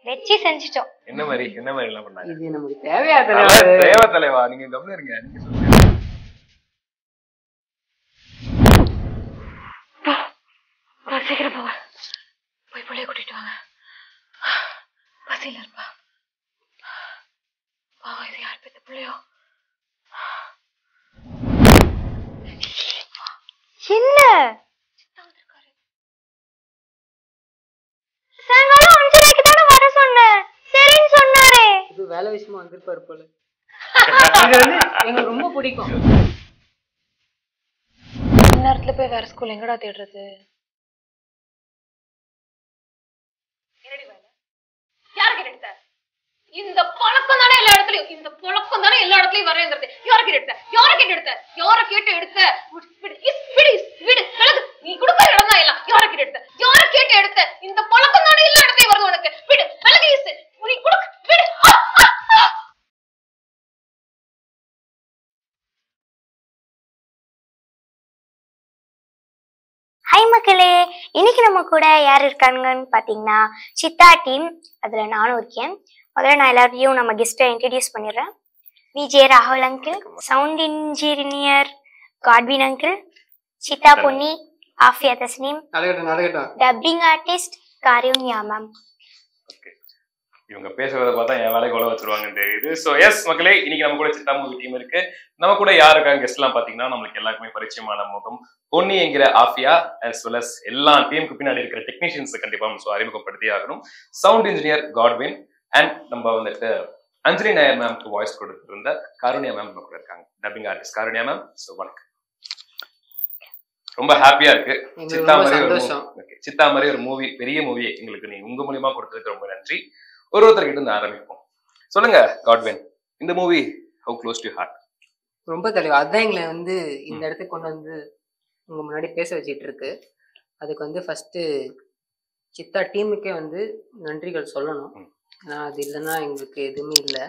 வெச்சு செஞ்சுட்டோம் என்ன மாதிரி என்ன மாதிரி எல்லாம் பண்ணாங்க இது நமக்கு தேவையா அதான் தலைவர் தேவ தலைவா நீங்க கவனம் இருங்க நீங்க சொல்லுங்க சீக்கிரம் போங்க போய் பிள்ளைய கூட்டிட்டு வாங்க பசியில் இருப்பா பாவம் இது யார் பெத்த பிள்ளையோ என்ன சாயங்காலம் அஞ்சரைக்கு தானே வர சொன்னேன் சரின்னு சொன்னாரே இது வேலை விஷயமா வந்திருப்பாரு போல இது வந்து எங்களுக்கு ரொம்ப பிடிக்கும் நேரத்துல போய் வேற ஸ்கூல் எங்கடா தேடுறது யாருக்கு எடுத்த இந்த பழக்கம் தானே எல்லா இடத்துலயும் இந்த பழக்கம் தானே எல்லா இடத்துலயும் வரேங்கிறது யாருக்கு எடுத்த யாரை கேட்டு எடுத்த யாரை கேட்டு எடுத்த விடு, இஸ், விடு, இஸ், விடு, விலகு. நீ கொடுக்குற இடம் தான் எல்லாம் யாரை கேட்டு எடுத்த யாரை கேட்டு எடுத்த இந்த பழக்கம் தானே எல்லா இடத்துலயும் வருது உனக்கு விடு விலகு இஸ். நீ கொடுக்க விடு ஆ, ஆ, ஆ. ஹாய் மக்களே இன்னைக்கு நம்ம கூட யார் இருக்காங்கன்னு பார்த்தீங்கன்னா சித்தா டீம் அதுல நானும் இருக்கேன் முதல்ல நான் எல்லாரையும் நம்ம கெஸ்ட்டை இன்ட்ரடியூஸ் பண்ணிடுறேன் விஜே ராகுல் uncle sound engineer Godwin uncle Siddha Ponni Aafiya Tasneem நடக்கட்டும் நடக்கட்டும் டப்பிங் ஆர்டிஸ்ட் காரியுன்யா மேம் இவங்க பேசுறத பார்த்தா என் வேலைக்கு உழ வச்சிருவாங்கன்னு தெரியுது ஸோ எஸ் மக்களே இன்னைக்கு நம்ம கூட சித்தா மூவி டீம் இருக்கு நம்ம கூட யார் இருக்காங்க கெஸ்ட் எல்லாம் பாத்தீங்கன்னா நம்மளுக்கு எல்லாருக்குமே பரிச்சயமான முகம் பொன்னி என்கிற ஆஃபியா as well as எல்லா டீமுக்கு பின்னாடி இருக்கிற டெக்னீஷியன்ஸ் கண்டிப்பா நம்ம so அறிமுகப்படுத்தி ஆகணும் சவுண்ட் இன்ஜினியர் காட்வின் அண்ட் நம்ம வந்துட்டு அஞ்சலி நாயர் மேம்க்கு வாய்ஸ் கொடுத்திருந்த காருண்யா மேம் நம்ம கூட இருக்காங்க dubbing artist Karunya ma'am so வணக்கம் ரொம்ப ஹாப்பியா இருக்கு எங்களுக்கு சித்தா ரொம்ப மாதிரி ஒரு சந்தோஷம் movie- okay. சித்தா மாதிரி ஒரு மூவி பெரிய மூவி எங்களுக்கு நீ உங்க மூலியமா கொடுத்ததுக்கு ரொம்ப நன்றி ஒரு ஒருத்தர்கிட்ட இருந்து ஆரம்பிப்போம் சொல்லுங்க காட்வின் இந்த movie how close to heart ரொம்ப தெளிவா அதான் எங்களை வந்து இந்த இடத்துக்கு கொண்டு வந்து உங்க முன்னாடி பேச வச்சிட்டு இருக்கு அதுக்கு வந்து ஃபர்ஸ்ட் சித்தா டீமுக்கே வந்து நன்றிகள் சொல்லணும் ம். ஏன்னா அது இல்லைன்னா எங்களுக்கு எதுவுமே இல்லை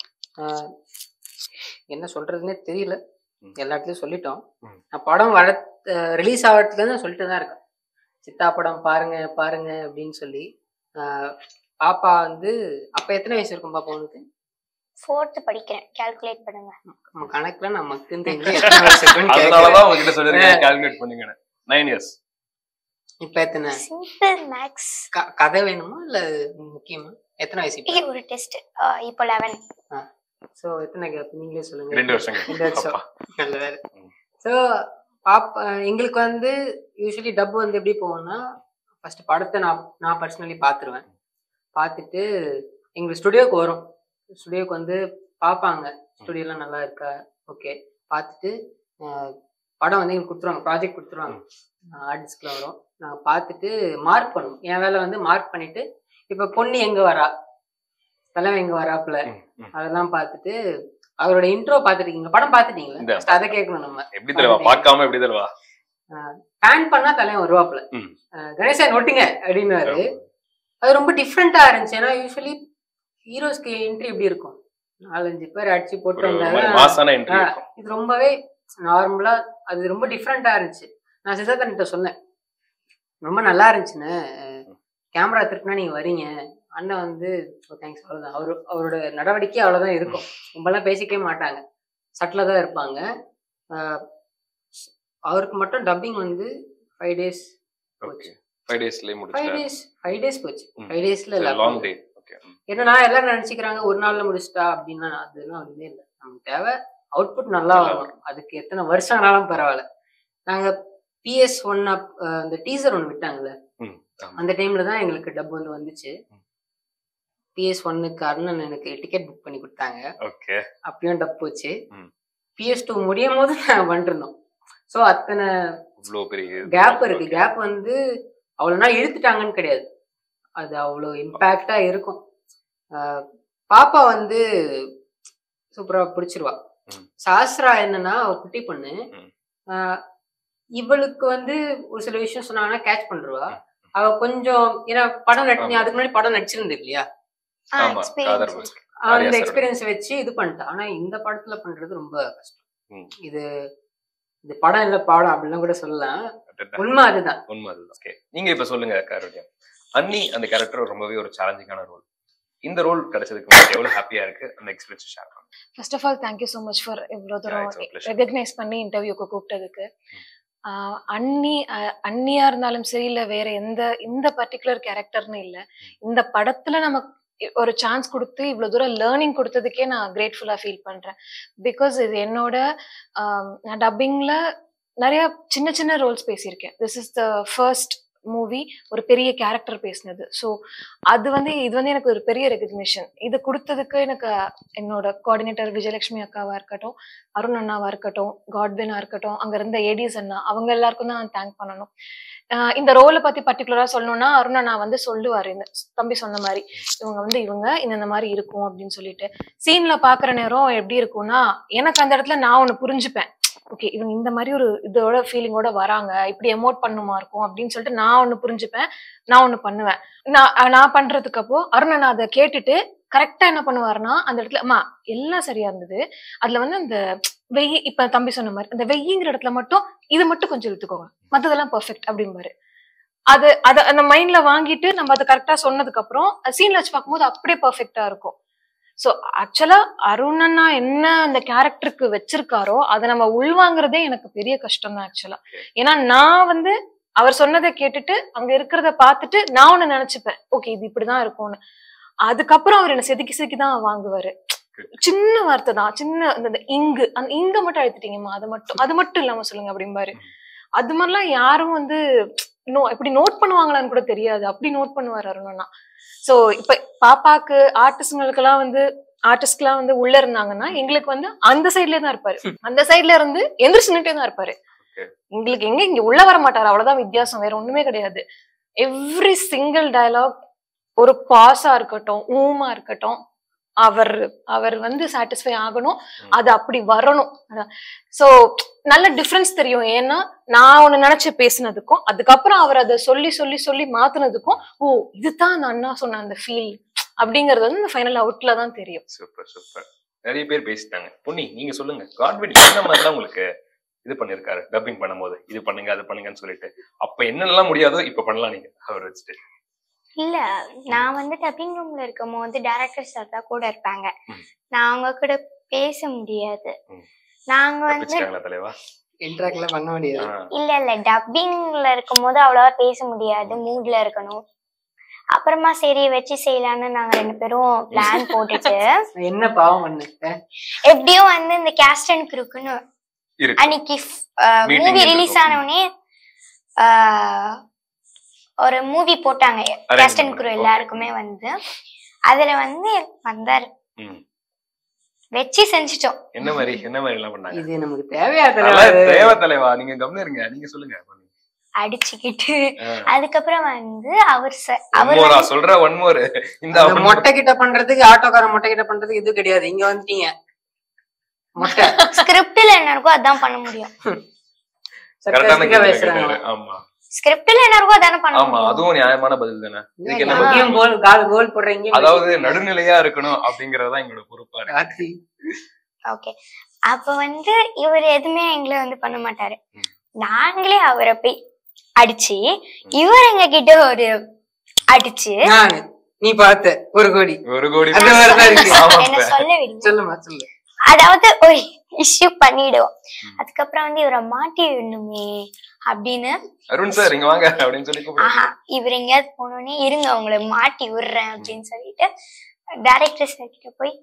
என்ன சொல்றதுன்னே தெரியல ம். எல்லா இடத்துலயும் சொல்லிட்டோம் ம். நான் படம் வர ரிலீஸ் ஆகிறதுக்கு தான் சொல்லிட்டு தான் இருக்கேன் சித்தா படம் பாருங்க பாருங்க அப்படின்னு சொல்லி ஆஹ் பாப்பா வந்து அப்ப எத்தனை வயசு இருக்கும் பாப்பா உனக்கு ஃபோர்த்து படிக்கிறேன் கால்குலேட் பண்ணுங்க நம்ம கணக்குல நான் மக்குன்னு தெரிஞ்சு எத்தனை வயசு இருக்குன்னு கேட்கிறேன். அதனாலதான் உங்ககிட்ட சொல்லிருக்கேன் கால்குலேட் பண்ணுங்க நைன் இயர்ஸ் இப்ப எத்தனை சிம்பிள் மேக்ஸ் க- கதை வேணுமா இல்ல முக்கியமா எத்தனை வயசு இப்போ ஒரு டெஸ்ட் இப்போ லெவன் சோ எத்தனை கேப் நீங்களே சொல்லுங்க ரெண்டு வருஷங்க ரெண்டு வருஷம் அப்பா. நல்ல வேலை ம். ஸோ பாப்பா எங்களுக்கு வந்து யூஸ்வலி டப் வந்து எப்படி போகும்னா ஃபர்ஸ்ட் படத்தை நான் நான் பர்சனலி பார்த்துருவேன் பார்த்துட்டு எங்களுக்கு ஸ்டுடியோக்கு வரும் ஸ்டுடியோக்கு வந்து பார்ப்பாங்க ஸ்டுடியோலாம் நல்லா இருக்கா ஓகே பார்த்துட்டு அஹ், படம் வந்து எங்களுக்கு கொடுத்துருவாங்க ப்ராஜெக்ட் கொடுத்துருவாங்க ஆர்டிஸ்ட்ல வரும் நான் பார்த்துட்டு மார்க் பண்ணும் என் வேலை வந்து மார்க் பண்ணிட்டு இப்போ பொண்ணு எங்க வரா தலைவன் எங்க வராப்புல ம், ம். அதெல்லாம் பார்த்துட்டு அவரோட இன்ட்ரோ பார்த்துருக்கீங்க படம் பார்த்துட்டீங்களா இந்த- First அதை கேட்கணும் நம்ம எப்படி தருவா பார்க்காம எப்படி தருவா பேன் பண்ணா தலைவன் வருவாப்புல ம். அஹ் கணேசன் ஒட்டுங்க அப்படின்னாரு அது ரொம்ப டிஃப்ரெண்டா இருந்துச்சு ஏன்னா யூஸ்வலி ஹீரோஸ்க்கு என்ட்ரி எப்படி இருக்கும் நாலஞ்சு பேர் அடிச்சு போட்டு ஒரு வந்தாங்க மாதிரி மாசான என்ட்ரி ஆ. இருக்கும் இது ரொம்பவே நார்மலா அது ரொம்ப டிஃப்ரெண்டா இருந்துச்சு நான் சித்தார்த்தன்கிட்ட சொன்னேன் ரொம்ப நல்லா இருந்துச்சுன்னு கேமரா திருப்பினா நீங்க வரீங்க அண்ணன் வந்து தேங்க்ஸ் அவ்வளவுதான் அவரு அவரோட நடவடிக்கை அவ்வளவுதான் இருக்கும் ரொம்பலாம் பேசிக்கவே மாட்டாங்க சட்டில தான் இருப்பாங்க ஆஹ் அவருக்கு மட்டும் டப்பிங் வந்து ஃபைவ் டேஸ் ஓகே ஃபைவ் டேஸ்லயே ஃபைவ் முடிச்சிட்டேன் டேஸ் ஃபைவ் டேஸ் போச்சு ம். ஃபைவ் டேஸ்ல லாங் டே ஓகே என்னன்னா எல்லாரும் நினைச்சுக்கிறாங்க ஒரு நாள்ல முடிச்சிட்டா அப்படின்னா அதெல்லாம் ஒண்ணுமே இல்லை நமக்கு தேவை அவுட்புட் நல்லா நல்லா வரணும் அதுக்கு எத்தனை வருஷம் ஆனாலும் பரவாயில்ல நாங்க பிஎஸ் ஒன் அந்த டீசர் ஒன்று விட்டாங்கல்ல ம் ஆமா. அந்த டைம்ல தான் எங்களுக்கு டப் வந்து வந்துச்சு ம். பிஎஸ் ஒன்னுக்கு அருணன் எனக்கு டிக்கெட் புக் பண்ணி கொடுத்தாங்க ஓகே அப்பயும் டப் போச்சு ம். பிஎஸ் டூ முடியும் போது நாங்கள் பண்ணிருந்தோம் ஸோ அத்தனை இவ்வளவு பெரிய கேப் இருக்கு கேப் வந்து அவ்வளோ நாள் இழுத்துட்டாங்கன்னு கிடையாது அது அவ்வளோ இம்பேக்டா இருக்கும் ஆஹ் பாப்பா வந்து சூப்பரா பிடிச்சிருவா ம். சாஸ்திரா என்னன்னா அவ குட்டி பொண்ணு ம். ஆஹ் இவளுக்கு வந்து ஒரு சில விஷயம் சொன்னாங்கன்னா கேட்ச் பண்ணிருவா ம். அவ கொஞ்சம் ஏன்னா படம் நடி நீ ஆமா. அதுக்கு முன்னாடி படம் நடிச்சிருந்து இல்லையா ஆமா காதர் எக்ஸ்பீரியன்ஸ் பஸ் அவ ஆரியா இந்த சார். எக்ஸ்பீரியன்ஸ் வச்சு இது பண்ணிட்டா ஆனா இந்த படத்துல பண்றது ரொம்ப கஷ்டம் ம். இது இது படம் இல்ல பாடம் அப்படிலாம் கூட சொல்லலாம் உண்மை அதுதான் உண்மை அதுதான் ஓகே நீங்க இப்ப சொல்லுங்க காரோடியம் அன்னி அந்த கேரக்டர் ரொம்பவே ஒரு சேலஞ்சிங்கான ரோல் இந்த ரோல் கிடைச்சதுக்கு உங்களுக்கு எவ்வளவு ஹாப்பியா இருக்கு அந்த எக்ஸ்பீரியன்ஸ் ஷேர் பண்ணுங்க first of all thank you so much for இவ்வளோ தூரம் it's our pleasure. ரெகக்னைஸ் பண்ணி இன்டர்வியூக்கு கூப்பிட்டதுக்கு ஆஹ் அண்ணி அஹ் அண்ணியா இருந்தாலும் சரி இல்லை வேற எந்த இந்த பர்டிகுலர் கேரக்டர்னு இல்லை இந்த படத்துல நமக்கு ஒரு சான்ஸ் கொடுத்து இவ்வளோ தூரம் லேர்னிங் கொடுத்ததுக்கே நான் கிரேட்ஃபுல்லாக ஃபீல் பண்றேன் பிகாஸ் இது என்னோட ஆம், நான் டப்பிங்ல நிறைய சின்ன சின்ன ரோல்ஸ் பேசியிருக்கேன் this is the first movie ஒரு பெரிய கேரக்டர் பேசினது ஸோ அது வந்து இது வந்து எனக்கு ஒரு பெரிய ரெகக்னிஷன் இது கொடுத்ததுக்கு எனக்கு என்னோட கோஆர்டினேட்டர் விஜயலட்சுமி அக்காவா இருக்கட்டும் அருண் அண்ணாவா இருக்கட்டும் காட்வினா இருக்கட்டும் அங்க இருந்த ஏடிஎஸ் அண்ணா அவங்க எல்லாருக்கும் தான் நான் தேங்க் பண்ணணும் ஆஹ் இந்த ரோலை பத்தி பர்டிகுலரா சொல்லணும்னா அருண் அண்ணா வந்து சொல்லுவாரு இந்த தம்பி சொன்ன மாதிரி இவங்க வந்து இவங்க இந்த இந்த மாதிரி இருக்கும் அப்படின்னு சொல்லிட்டு சீன்ல பாக்குற நேரம் எப்படி இருக்கும்னா எனக்கு அந்த இடத்துல நான் ஒண்ணு புரிஞ்சுப்பேன் ஓகே இவங்க இந்த மாதிரி ஒரு இதோட ஃபீலிங்கோட வராங்க இப்படி எமோட் பண்ணுமா இருக்கும் அப்படின்னு சொல்லிட்டு நான் ஒண்ணு புரிஞ்சுப்பேன் நான் ஒண்ணு பண்ணுவேன் நான் நான் பண்றதுக்கு அப்போ அருண் அண்ணா அதை கேட்டுட்டு கரெக்டா என்ன பண்ணுவாருன்னா அந்த இடத்துல அம்மா எல்லாம் சரியா இருந்தது அதுல வந்து அந்த வெயி இப்ப தம்பி சொன்ன மாதிரி அந்த வெய்யிங்கிற இடத்துல மட்டும் இது மட்டும் கொஞ்சம் இழுத்துக்கோங்க மத்ததெல்லாம் பெர்ஃபெக்ட் அப்படிம்பாரு அது அதை அந்த மைண்ட்ல வாங்கிட்டு நம்ம அதை கரெக்டா சொன்னதுக்கு அப்புறம் சீன்ல வச்சு பார்க்கும்போது அப்படியே பெர்ஃபெக்டா இருக்கும் ஸோ ஆக்சுவலா அருணண்ணா என்ன அந்த கேரக்டருக்கு வச்சிருக்காரோ அதை நம்ம உள்வாங்குறதே எனக்கு பெரிய கஷ்டம் தான் ஆக்சுவலா ஏன்னா நான் வந்து அவர் சொன்னதை கேட்டுட்டு அங்க இருக்கிறத பார்த்துட்டு நான் ஒண்ணு நினைச்சுப்பேன் ஓகே இது இப்படிதான் இருக்கும்னு அதுக்கப்புறம் அவர் என்ன செதுக்கி செதுக்கி தான் வாங்குவாரு சின்ன வார்த்தை தான் சின்ன அந்த அந்த இங்கு அந்த இங்க மட்டும் அழுத்திட்டீங்கம்மா அது மட்டும் அது மட்டும் இல்லாம சொல்லுங்க அப்படிம்பாரு அது மாதிரிலாம் யாரும் வந்து நோ இப்படி நோட் பண்ணுவாங்களான்னு கூட தெரியாது அப்படி நோட் பண்ணுவாரு அருணண்ணா சோ இப்ப பாப்பாக்கு ஆர்டிஸ்டுங்களுக்கெல்லாம் வந்து ஆர்டிஸ்ட்லாம் வந்து உள்ள இருந்தாங்கன்னா எங்களுக்கு வந்து அந்த சைட்லயே தான் இருப்பாரு அந்த சைட்ல இருந்து எந்திரிச்சு நின்னுட்டே தான் இருப்பாரு Okay. எங்களுக்கு எங்க இங்க உள்ள வர மாட்டாரு அவ்வளவுதான் வித்தியாசம் வேற ஒண்ணுமே கிடையாது எவ்ரி சிங்கிள் டயலாக் ஒரு பாஸா இருக்கட்டும் ஊமா இருக்கட்டும் அவர் அவர் வந்து சாட்டிஸ்ஃபை ஆகணும் அது அப்படி வரணும் சோ நல்ல டிஃபரன்ஸ் தெரியும் ஏன்னா நான் ஒண்ணு நினைச்சு பேசினதுக்கும் அதுக்கப்புறம் அவர் அதை சொல்லி சொல்லி சொல்லி மாத்துனதுக்கும் ஓ இதுதான் அந்த அண்ணா சொன்ன அந்த ஃபீல் அப்படிங்கறது வந்து இந்த ஃபைனல் அவுட்ல தான் தெரியும் சூப்பர் சூப்பர் நிறைய பேர் பேசிட்டாங்க பொன்னி நீங்க சொல்லுங்க காட்வின் என்ன மாதிரிலாம் உங்களுக்கு இது பண்ணிருக்காரு டப்பிங் பண்ணும்போது இது பண்ணுங்க அது பண்ணுங்கன்னு சொல்லிட்டு அப்ப என்னெல்லாம் முடியாதோ இப்ப பண்ணலாம் நீங்க அவர் வச்சுட்டு இல்ல நான் வந்து டப்பிங் ரூம்ல இருக்கும் போது டேரக்டர் சார் தான் கூட இருப்பாங்க ம். நான் அவங்க கூட பேச முடியாது ம். நாங்க வந்து தப்பிச்சிட்டாங்களா தலைவா இன்ட்ராக்ட்லாம் பண்ண முடியாது ஆ, இல்ல இல்ல டப்பிங்ல இருக்கும் போது அவ்வளவா பேச முடியாது மூட்ல இருக்கணும் அப்புறமா சரி வச்சு செய்யலாம்னு நாங்க ரெண்டு பேரும் பிளான் போட்டுட்டு நான் என்ன பாவம் பண்ணேன் எப்படியும் வந்து இந்த கேஸ்ட் அண்ட் குரூக்குன்னு இருக்கு அன்னைக்கு Meeting மூவி இருக்கும். ரிலீஸ் ஆன உடனே ஆஹ், ஒரு மூவி போட்டாங்க கேஸ்ட் அண்ட் குரூ பண்ணாங்க. எல்லாருக்குமே வந்து அதுல வந்து வந்தாரு ம். வச்சு செஞ்சுட்டோம் என்ன மாதிரி என்ன மாதிரி எல்லாம் பண்ணாங்க இது நமக்கு தேவையா அதெல்லாம் தலைவர் தேவை தலைவா நீங்க கம்னு இருங்க நீங்க சொல்லுங்க அடிச்சுக்கிட்டு ஆ. அதுக்கப்புறம் வந்து அவர் ச- அவர் ஒன் மோரா சொல்ற ஒன் மோர் இந்த அந்த மொட்டை கிட்ட பண்றதுக்கு ஆட்டோக்காரன் மொட்டை கிட்ட பண்றதுக்கு இது கிடையாது இங்க வந்துட்டீங்க மொட்டை ஸ்கிரிப்ட்ல என்ன இருக்கோ அதான் பண்ண முடியும் கரெக்டான சர்க்காஸ்டிக்கா கேள்வி பேசுறாங்க கேட்டாரு. ஆமா ஸ்கிரிப்ட்ல என்ன இருக்கோ அதானே பண்ண ஆமா முடியும் அதுவும் நியாயமான பதில் தானே இதுக்கு என்ன இங்கேயும் கோல் கால் கோல் போடுறீங்க அதாவது நடுநிலையா இருக்கணும் அப்படிங்கறதுதான் எங்களோட பொறுப்பா இருக்கு ராத்திரி ஓகே அப்ப வந்து இவர் எதுவுமே எங்களை வந்து பண்ண மாட்டாரு ம். நாங்களே அவரை போய் அடிச்சு இவர் எங்க கிட்ட ஒரு அடிச்சு நானு நீ பார்த்த ஒரு கோடி ஒரு கோடி அந்த மாதிரிதான் இருக்கு. ஆமா என்ன இப்ப. சொல்ல விடுங்க சொல்லுமா சொல்லு அதாவது ஒரு இஷ்யூ பண்ணிடுவோம் ம். அதுக்கப்புறம் வந்து இவரை மாட்டி விடணுமே அப்படின்னு அருண் சார் இங்க வாங்க அப்படின்னு சொல்லி கூப்பிடுறாங்க. ஆஹா இவர் எங்கேயாவது போனோடனே இருங்க உங்களை மாட்டி விடுறேன் அப்படின்னு சொல்லிட்டு டைரக்டர் சார் கிட்ட போய்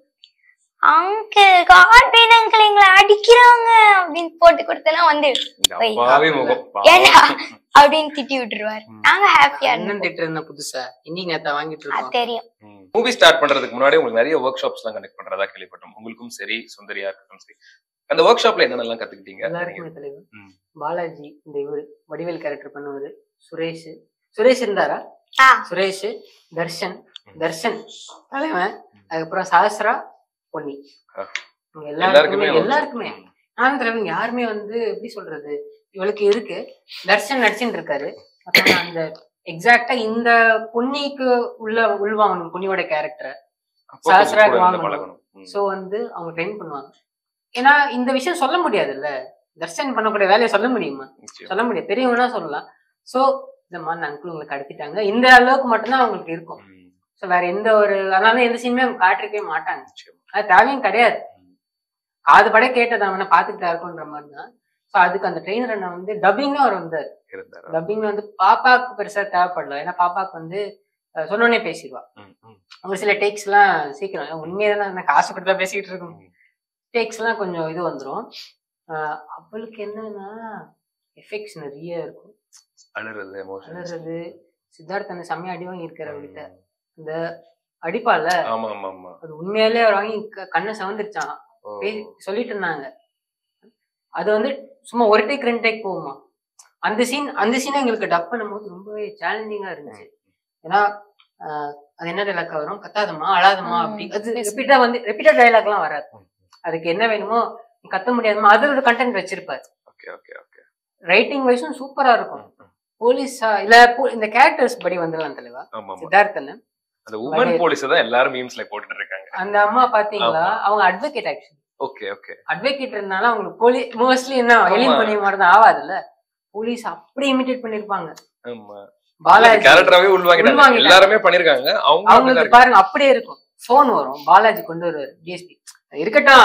அங்கிள் கார்பேன் அங்கிள் எங்களை அடிக்கிறாங்க அப்படின்னு போட்டு கொடுத்தனா வந்து இந்த போய். அப்பாவி முகம் ஏண்டா பாவம். அப்படின்னு திட்டி விட்டுருவாரு ம். நாங்க ஹாப்பியா அண்ணன் இருந்தோம் திட்டு இருந்த புதுசா இன்னைக்கு நேத்தா வாங்கிட்டு அது இருக்கோம் தெரியும் மூவி ஸ்டார்ட் பண்றதுக்கு முன்னாடி உங்களுக்கு நிறைய ஒர்க் ஷாப்ஸ் எல்லாம் கனெக்ட் பண்றதா கேள்விப்பட்டோம் உங்களுக்கும் சரி சுந்தரியா இருக்கட்டும் சரி அந்த ஒர்க் ஷாப்ல என்னென்னலாம் கத்துக்கிட்டீங்க எல்லாருக்குமே தலைவர் ம். பாலாஜி இந்த இவரு வடிவேல் கேரக்டர் பண்ணுவாரு சுரேஷ் சுரேஷ் இருந்தாரா ஆ சுரேஷ் தர்ஷன் தர்ஷன் தலைவன் அதுக்கப்புறம் சஹஸ்ரா பொன்னி ஆ. இவங்க எல்லாருக்குமே எல்லாருக்குமே எல்லாருக்குமே நானும் தலைவன் யாருமே வந்து எப்படி சொல்றது இவளுக்கு இருக்கு தர்ஷன் நடிச்சுட்டு இருக்காரு மத்தவங்க அந்த எக்ஸாக்டா இந்த பொன்னிக்கு உள்ள உள்வாங்கணும் பொன்னியோட கேரக்டரை அப்போ சஹஸ்ராக்கு கொஞ்சம் கூட இருந்து வாங்கணும். பழகணும் ம். சோ வந்து அவங்க ட்ரெயின் பண்ணுவாங்க ஏன்னா இந்த விஷயம் சொல்ல முடியாதுல்ல தர்ஷன் பண்ணக்கூடிய வேலையை சொல்ல முடியுமா நிச்சயம். சொல்ல முடியாது பெரியவங்கன்னா சொல்லலாம் சோ இந்த மாதிரி அங்கிள் உங்களுக்கு கடத்திட்டாங்க இந்த அளவுக்கு மட்டும்தான் அவங்களுக்கு இருக்கும் ம். ஸோ வேற எந்த ஒரு அதனால எந்த சீனுமே அவங்க காட்டிருக்கவே மாட்டாங்க அது தேவையும் கிடையாது காது பட கேட்டதை அவனை பார்த்துட்டு தான் இருக்குன்ற மாதிரி தான் ஸோ அதுக்கு அந்த ட்ரெயினர் அண்ணன் வந்து டப்பிங்கும் அவர் வந்தார் இருந்தாரா? டப்பிங் வந்து பாப்பாக்கு பெருசா தேவைப்படல ஏன்னா பாப்பாக்கு வந்து அஹ், சொன்னோடனே பேசிடுவா ம், ம். ஒரு சில டேக்ஸ் எல்லாம் சீக்கிரம் உண்மையை தான் நான் காசு கொடுத்தா பேசிக்கிட்டு இருக்கோம் டேக்ஸ் எல்லாம் கொஞ்சம் இது வந்துடும் அவளுக்கு என்னன்னா எஃபெக்ட்ஸ் நிறைய இருக்கும் அழுறது எமோஷன் அழுறது சித்தார்த் அந்த செம்மையா அடி வாங்கி இருக்காரு அவகிட்ட இந்த அடிப்பால ஆமா ஆமா ஆமா அது உண்மையாலே அவர் வாங்கி க- கண்ணை சவந்துருச்சான் ஓ. பேசி சொல்லிட்டு இருந்தாங்க அது வந்து சும்மா ஒரு டேக் ரெண்டு டேக் போகுமா அந்த சீன் அந்த சீனை எங்களுக்கு டப் பண்ணும்போது ரொம்பவே சேலஞ்சிங்கா இருந்துச்சு ஏன்னா ஆஹ், அது என்ன டைலாக் வரும் கத்தாதம்மா அழாதம்மா ம். அப்படி அது Yes. ரிப்பீட்டா வந்து ரிப்பீட்டட் டைலாக்லாம் வராது அதுக்கு என்ன வேணுமோ நீ கத்த முடியாதுமா அதோட கண்டென்ட் வச்சிருப்பாரு ஓகே ஓகே ஓகே ரைட்டிங் வைஸும் சூப்பரா இருக்கும் போலீஸா இல்ல போ- இந்த கேரக்டர்ஸ் படி வந்துடலாம் தலைவா ஆமா ஆமா சித்தார்த்தன் அந்த உமன் போலீஸ் தான் எல்லாரும் மீம்ஸ்ல போட்டுட்டு இருக்காங்க அந்த அம்மா பாத்தீங்களா ஆமா. அவங்க advocate actually okay okay advocate இருந்தாலும் அவங்களுக்கு போலீஸ் மோஸ்ட்லி என்ன ஆமா. எலிம் பண்ணி மாதிரி தான் ஆகாதுல்ல போலீஸ் அப்படி இமிட்டேட் பண்ணிருப்பாங்க ஆமா பாலாஜி கேரக்டராவே உள்வாங்கிட்டாங்க உள்வாங்கிட்டாங்க. எல்லாருமே பண்ணிருக்காங்க அவங்க அவங்களுக்கு பாருங்க அப்படியே இருக்கும் போன் வரும் பாலாஜி கொண்டு வருவாரு டிஎஸ்பி இருக்கட்டும்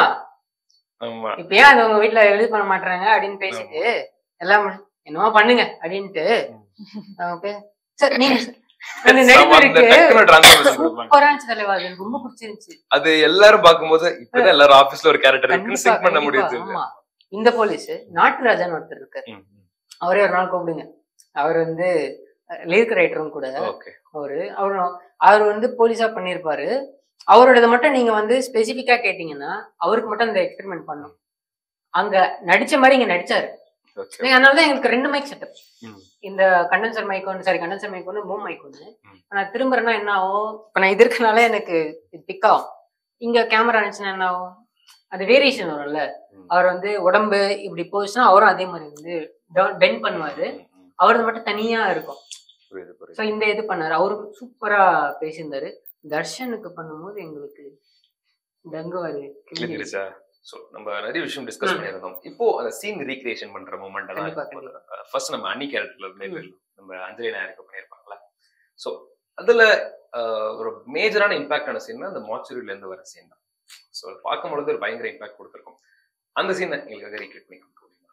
ஆமா இப்ப ஏன் அது உங்க வீட்டுல எழுதி பண்ண மாட்டாங்க அப்படின்னு பேசிட்டு எல்லாம் முடி- என்னமோ பண்ணுங்க அப்படின்ட்டு அவங்க பே- சரி நீங்க அந்த அந்த நடிகருக்கு டக்குனு transformation கொடுப்பாங்க. சூப்பரா இருந்துச்சு தலைவா அது எனக்கு ரொம்ப பிடிச்சிருந்துச்சு அது எல்லாரும் பாக்கும்போது இப்பதான் எல்லாரும் ஆபீஸ்ல ஒரு கேரக்டர் இருக்குன்னு கண்டிப்பா, சிங்க் பண்ண கண்டிப்பா, முடியுது ஆமா. இந்த போலீஸ் நாட்டுராஜன் ஒருத்தர் இருக்காரு ம், ம். அவரே ஒரு நாள் கூப்பிடுங்க அவர் வந்து லிரிக் ரைட்டரும் கூட ஓகே அவரு அவர் அவர் வந்து போலீஸா பண்ணியிருப்பாரு அவரோடது மட்டும் நீங்க வந்து ஸ்பெசிஃபிக்கா கேட்டீங்கன்னா அவருக்கு மட்டும் அந்த எக்ஸ்பெரிமெண்ட் பண்ணும் அங்க நடிச்ச மாதிரி இங்க நடிச்சாரு ஓகே நீங்க அதனாலதான் எங்களுக்கு ரெண்டு மைக் செட்டப் ம். இந்த கண்டென்சர் மைக் ஒன்று சாரி கண்டென்சர் மைக் ஒன்று பூம் மைக் ஒன்று ம். நான் திரும்புறேன்னா என்ன ஆகும் இப்ப நான் இது இருக்கனால எனக்கு பிக் ஆகும் இங்க கேமரா இருந்துச்சுன்னா என்ன ஆகும் அது வேரியேஷன் வரும்ல ம். அவர் வந்து உடம்பு இப்படி போச்சுன்னா அவரும் அதே மாதிரி வந்து பெண்ட் பண்ணுவாரு ம், ம். அவரது மட்டும் தனியா இருக்கும் புரியுது ஸோ புரியுது இந்த இது பண்ணாரு அவரும் சூப்பரா பேசியிருந்தாரு தர்ஷனுக்கு பண்ணும்போது எங்களுக்கு டங்குவாரு கிழிஞ்சிருச்சா சோ நம்ம நிறைய விஷயம் டிஸ்கஸ் ம். பண்ணியிருந்தோம் இப்போ அந்த சீன் ரீக்ரியேஷன் பண்ற மூமெண்ட் கண்டிப்பா, எல்லாம் ஃபர்ஸ்ட் நம்ம அன்னி கேரக்டர்ல இருந்தே போயிடலாம் நம்ம அஞ்சலி நாயருக்கு பண்ணியிருப்பாங்கல்ல சோ அதுல ஆஹ், ஒரு மேஜரான இம்பாக்ட் ஆன சீன் அந்த மாச்சுரியில இருந்து வர சீன் தான் ஸோ பார்க்கும் பொழுது ஒரு பயங்கர இம்பாக்ட் கொடுத்துருக்கும் அந்த சீனை எங்களுக்காக ரீக்ரியேட் பண்ணி கொடுக்க முடியுமா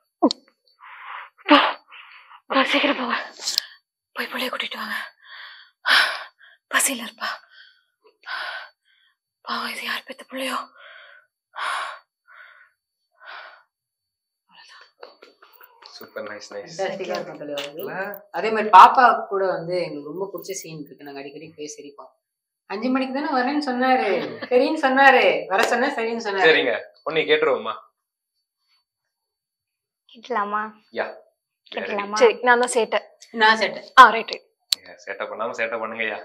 வா, சீக்கிரம் போவா போய் பிள்ளைய கூட்டிட்டு வாங்க பசியில இருப்பா பாவம் இது யார் பெத்த பிள்ளையோ சூப்பர் நைஸ் நைஸ் Fantastic-ஆ இருக்கும் தலைவா. அதே மாதிரி பாப்பா கூட வந்து எங்களுக்கு ரொம்ப பிடிச்ச சீன் இருக்கு நாங்க அடிக்கடி பேசி சிரிப்போம் அஞ்சு மணிக்கு தானே வரேன்னு சொன்னாரு சரின்னு சொன்னாரு வர சொன்னா சரின்னு சொன்னாரு சரிங்க பொண்ணு கேட்டுருவோமா கேட்கலாமா யா கேட்கலாமா சரி நான் தான் சேட்டை நான் செட்டு ஆ ரைட் ரைட் சேட்டை பண்ணாம சேட்டை பண்ணுங்கய்யா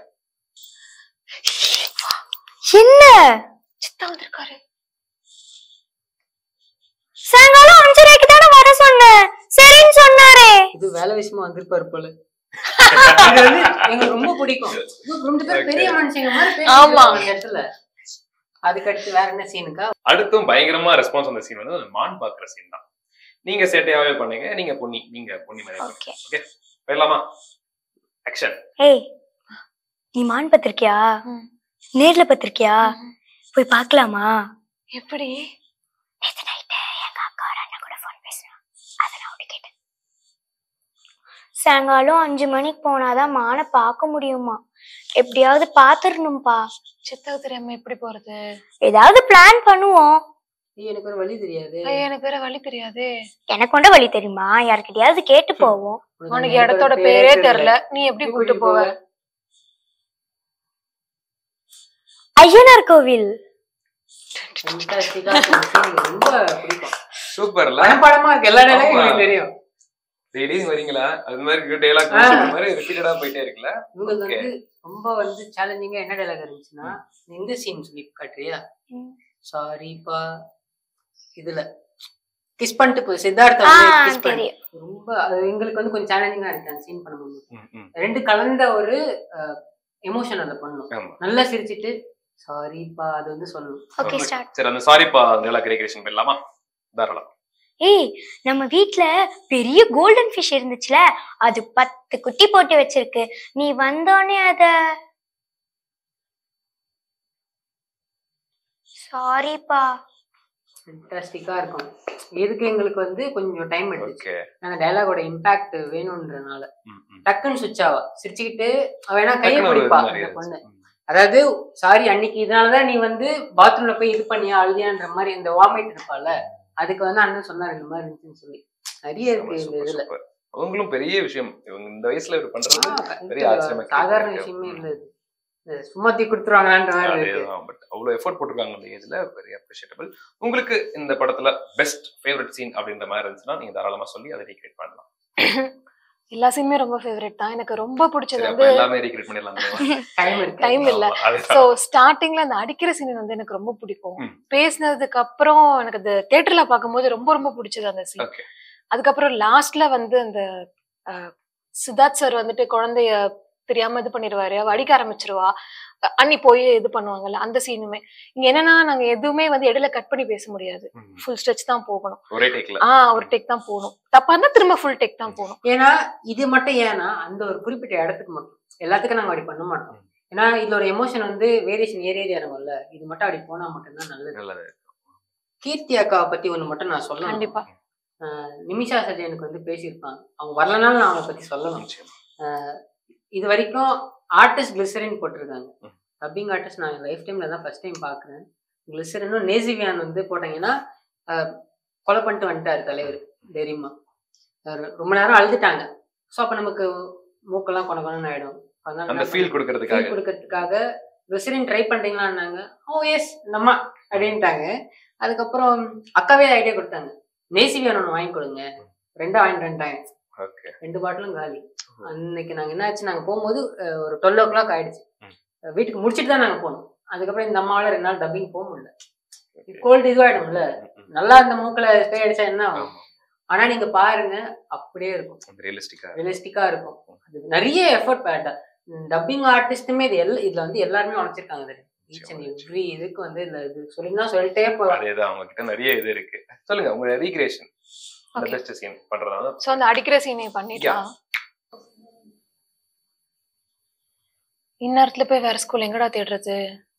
என்ன சித்தா வந்திருக்காரு சாயங்காலம் அஞ்சரைக்கு தானே வர சொன்னேன் சரின்னு சொன்னாரே இது வேலை விஷயமா வந்திருப்பாரு போல இது வந்து எங்களுக்கு ரொம்ப பிடிக்கும் இது ரெண்டு பேரும் பெரிய மனுஷங்க மாதிரி ஆமா. பேசிட்டு அந்த இடத்துல அதுக்கு அடுத்து வேற என்ன சீனுக்கா அடுத்தும் பயங்கரமா ரெஸ்பான்ஸ் அந்த சீன் வந்து அந்த மான் பாக்குற சீன் தான் நீங்க சேட்டையாவே பண்ணீங்க நீங்க பொன்னி நீங்க பொன்னி மாதிரி ஓகே ஓகே போயிடலாமா ஆக்ஷன் ஏய் நீ மான் பத்திருக்கியா ம். நேர்ல பத்திருக்கியா போய் பார்க்கலாமா எப்படி நேத்து நைட்டு எங்க அக்கா ஒரு அண்ணன் கூட ஃபோன் பேசினா அதை நான் உன்கிட்ட கேட்டேன் சாயங்காலம் அஞ்சு மணிக்கு போனாதான் மானை பார்க்க முடியுமா எப்படியாவது பாத்துடணும்பா சித்தாவுக்கு தெரியாம எப்படி போறது ஏதாவது பிளான் பண்ணுவோம் ஐயோ, எனக்கு ஒரு வழி தெரியாது ஐயோ எனக்கு வேற வழி தெரியாதே எனக்கு கொண்ட வழி தெரியுமா யார்கிட்டயாவது கேட்டு போவோம் உனக்கு இடத்தோட பேரே தெரியல நீ எப்படி கூட்டு போவ ஐயனார் கோவில் Fantastic-ஆ இருக்கும். scene எனக்கு ரொம்ப பிடிக்கும் சூப்பர்ல மனப்பாடமா இருக்கு எல்லா இடமும் ஆமா. எனக்கு தெரியும் டெய்லியும் வரீங்களா அது மாதிரி டெய்லாக் ஆ. மாதிரி ரிப்பீட்டடா போயிட்டே இருக்குல்ல உங்களுக்கு Okay. வந்து ரொம்ப வந்து சேலஞ்சிங்கா என்ன டைலாக் இருந்துச்சுன்னா இந்த சீன் சொல்லி காட்டுறியா ம். சாரிப்பா இதுல கிஸ் பண்ணிட்டு போய் சித்தார்த்த ஆ கிஸ் பண்ணி தெரியும் ரொம்ப அது எங்களுக்கு வந்து கொஞ்சம் சேலஞ்சிங்கா இருக்கு அந்த சீன் பண்ணும்போது ம், ம். ரெண்டு கலந்த ஒரு எமோஷன் அதை பண்ணும் ஆமா நல்லா சிரிச்சிட்டு சாரிப்பா அது வந்து சொல்லணும் ஓகே ஸ்டார்ட் சரி அந்த சாரிப்பா டெய்லாக் ரீக்ரியேஷன் போயிடலாமா தாராளம் ஏய் நம்ம வீட்ல பெரிய கோல்டன் ஃபிஷ் இருந்துச்சுல அது பத்து குட்டி போட்டு வச்சிருக்கு நீ வந்தோடனே அத சாரிப்பா ஃபென்டாஸ்டிக்கா இருக்கும் எதுக்கு எங்களுக்கு வந்து கொஞ்சம் டைம் எடுத்துச்சு ஓகே அந்த டைலாகோட இம்பாக்ட் வேணும்ன்றனால டக்குன்னு சுவிட்ச் ஆவா சிரிச்சுக்கிட்டு அவ வேணா கையை டக்குனு ஒரு இது பிடிப்பா மாதிரி அந்த பொண்ணு இருந்துச்சு. அதாவது சாரி அன்னைக்கு இதனாலதான் நீ வந்து பாத்ரூம்ல போய் இது பண்ணியா அழுதியான்ற மாதிரி இந்த வாமிட் இருப்பால அதுக்கு வந்து அண்ணன் சொன்னார் இந்த மாதிரி இருந்துச்சுன்னு சொல்லி நிறைய இருக்கு இந்த சூப்பர், இதுல சூப்பர். அவங்களும் பெரிய விஷயம் இவங்க இந்த வயசுல இப்படி பண்றது ஆ, பெரிய ஆச்சரியமா கேட்க சாதாரண இருக்கு. விஷயமே ம். இல்ல இது. இது சும்மா தீ கொடுத்துருவாங்களான்ற மாதிரி இருக்கு அதேதான் பட் அவ்வளவு எஃபோர்ட் போட்டிருக்காங்க அந்த ஏஜ்ல வெரி அப்ரிஷியபிள் உங்களுக்கு இந்த படத்துல பெஸ்ட் ஃபேவரட் சீன் அப்படின்ற மாதிரி இருந்துச்சுன்னா நீங்க தாராளமா சொல்லி அதை ரீக்ரியேட் பண்ணலாம் எல்லா சீனுமே ரொம்ப ஃபேவரட் தான் எனக்கு ரொம்ப பிடிச்சது சரி வந்து அப்ப எல்லாமே ரீக்ரியேட் பண்ணிடலாம் டைம் இருக்கு டைம் இல்ல ஆமா, அதுதான். சோ ஸ்டார்டிங்ல அந்த அடிக்கிற சீன் வந்து எனக்கு ரொம்ப பிடிக்கும் ம். பேசினதுக்கு அப்புறம் எனக்கு அந்த தியேட்டர்ல பார்க்கும்போது ரொம்ப ரொம்ப பிடிச்சது அந்த சீன் Okay. அதுக்கப்புறம் லாஸ்ட்ல வந்து அந்த அஹ், சித்தார்த் சார் வந்துட்டு குழந்தைய தெரியாம இது பண்ணிடுவாரு அவ அடிக்க ஆரம்பிச்சிருவா அஹ் அண்ணி போய் இது பண்ணுவாங்கல்ல அந்த சீனுமே இங்க என்னன்னா நாங்க எதுவுமே வந்து இடையில கட் பண்ணி பேச முடியாது ம். ஃபுல் ஸ்ட்ரெச் தான் போகணும் ஒரே டேக்ல ஆஹ் ஒரு டெக் தான் போகணும் தப்பா இருந்தா திரும்ப ஃபுல் டெக் தான் போகணும் ஏன்னா இது மட்டும் ஏன்னா அந்த ஒரு குறிப்பிட்ட இடத்துக்கு மட்டும் எல்லாத்துக்கும் நாங்க அப்படி பண்ண மாட்டோம் ஏன்னா இதுல ஒரு எமோஷன் வந்து வேரியேஷன் ஏறி ஏறி இறங்கும்ல இது மட்டும் அப்படி போனா மட்டும்தான் நல்லது நல்லது கீர்த்தி அக்காவை பத்தி ஒண்ணு மட்டும் நான் சொல்லணும் கண்டிப்பா ஆஹ் நிமிஷா சஜி எனக்கு வந்து பேசியிருப்பாங்க அவங்க வரலனாலும் நான் அவங்களை பத்தி சொல்லணும் நிச்சயம். இது வரைக்கும் ஆர்டிஸ்ட் கிளிசரின் போட்டிருக்காங்க ம். டப்பிங் ஆர்டிஸ்ட் நான் லைஃப் டைம்ல தான் ஃபர்ஸ்ட் டைம் பாக்குறேன் கிளிசரினும் நேசிவியான் வந்து போட்டாங்கன்னா ஆஹ் கொலை பண்ணிட்டு வந்துட்டாரு தலைவர் தெரியுமா ரொம்ப நேரம் அழுதுட்டாங்க ஸோ அப்ப நமக்கு மூக்கெல்லாம் கொண கொணன்னு ஆயிடும் அதனால அந்த நான் ஃபீல் கொடுக்கறதுக்காக feel கொடுக்கறதுக்காக கிளிசரின் ட்ரை பண்றீங்களான்னாங்க ஓ எஸ் நம்ம அப்படின்ட்டாங்க அதுக்கப்புறம் அக்காவே ஐடியா கொடுத்தாங்க நேசிவியான் ஒன்று வாங்கி கொடுங்க ரெண்டா வாங்கிட்டு வந்துட்டாங்க ஓகே ரெண்டு பாட்டிலும் காலி அன்னைக்கு நாங்க என்ன ஆச்சு நாங்க போகும்போது அஹ், ஒரு டுவெல் ஓ கிளாக் ஆயிடுச்சு ம். அஹ், வீட்டுக்கு முடிச்சிட்டு தான் நாங்க போனோம் அதுக்கப்புறம் இந்த அம்மாவால ரெண்டு நாள் டப்பிங் போக முடியல கோல்டு இதுவாயிடும்ல நல்லா இந்த மூக்குல ஸ்ப்ரே அடிச்சா என்ன ஆகும் ஆனா நீங்க பாருங்க அப்படியே இருக்கும் ரியலிஸ்டிக்கா ரியலிஸ்டிக்கா இருக்கும் அது நிறைய எஃபர்ட் பேட்டா டப்பிங் ஆர்டிஸ்ட்டுமே இது எல்லாம் இதுல வந்து எல்லாருமே உழைச்சிருக்காங்க ஈச் அண்ட் எவ்ரி இதுக்கு வந்து இந்த இது சொல்லினா சொல்லிட்டே போகலாம் அதேதான் அவங்க கிட்ட நிறைய இது இருக்கு சொல்லுங்க உங்க ரீக்ரியேஷன் அந்த Okay. பெஸ்ட் சீன் பண்றதால சோ அந்த அடிக்கிற சீனை பண்ணிடலாம் இந்நேரத்துல போய் வேற ஸ்கூல் எங்கடா தேடுறது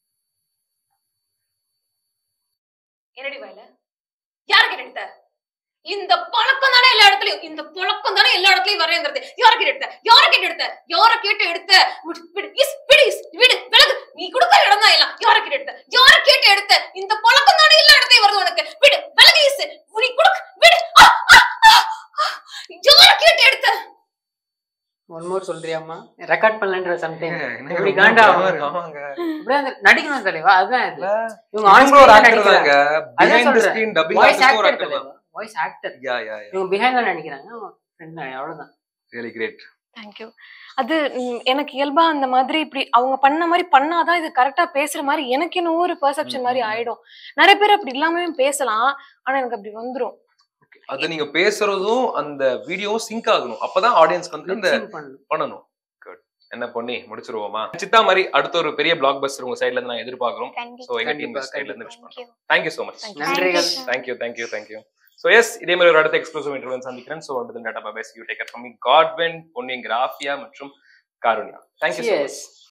என்னடி வயல யாருக்கு எடுத்த இந்த பழக்கம் தானே எல்லா இடத்துலயும் இந்த பழக்கம் தானே எல்லா இடத்துலயும் வரேங்கிறது யார கேட்டு எடுத்த யார கேட்டு எடுத்த யார கேட்டு எடுத்த விடு, விடு, இஸ், விடு, இஸ், விடு, விலகு. நீ கொடுக்குற இடம் தான் எல்லாம் யார கேட்டு எடுத்த யார கேட்டு எடுத்த இந்த பழக்கம் தானே எல்லா இடத்துலயும் வருது உனக்கு விடு விலகு இஸ். நீ கொடுக்க விடு ஆ, ஆ, ஆ, ஆ. யார கேட்டு எடுத்த ஒன் மோர் சொல்றியாமா ரெக்கார்ட் பண்ணலன்ற சம்டைம் எப்படி காண்டா ஆகும்? ஆமாங்க அப்படியே அந்த நடிக்கணும் தலைவா அதுதான் இது இவங்க இவங்களும் ஒரு ஆன் actor தாங்க. அதான் Behind the சொல்றேன். screen dubbing வாய்ஸ் artist ஒரு ஆக்டர் actor தான். தலைவா voice actor Yeah, yeah, yeah. இவங்க பிஹைண்ட்ல நடிக்கிறாங்க அவங்க friend தான், அவ்வளவுதான் Really great. தேங்க்யூ அது ம், எனக்கு இயல்பா அந்த மாதிரி இப்படி அவங்க பண்ண மாதிரி பண்ணாதான் இது கரெக்டா பேசுற மாதிரி எனக்கு என்னவோ ஒரு பெர்செப்ஷன் மாதிரி ம், ம். ஆயிடும் நிறைய பேர் அப்படி இல்லாமவே பேசலாம் ஆனா எனக்கு அப்படி வந்துரும் அது நீங்க பேசுறதும் அந்த வீடியோவும் சிங்க் ஆகணும் அப்பதான் ஆடியன்ஸ்க்கு வந்து இந்த Lip sync பண்ணணும் பண்ணணும் குட் என்ன பண்ணி முடிச்சிருவோமா சித்தா மாதிரி அடுத்த ஒரு பெரிய பிளாக் பஸ்டர் உங்க சைடுல இருந்து நான் எதிர்பார்க்கிறோம் கண்டிப்பா சோ எங்க டீம் கண்டிப்பா, சைடுல இருந்து விஷ் Thank you. பண்றோம் thank you so much Thank you. நன்றிகள் Thank you. Thank you thank you thank you so yes இதே மாதிரி ஒரு அடுத்த எக்ஸ்க்ளூசிவ் இன்டர்வியூ சந்திக்கிறேன் ஸோ வந்து டாடா bye you take from me Godwin பொன்னிங்கிற ஆஃபியா மற்றும் Karunya thank you so much Cheers.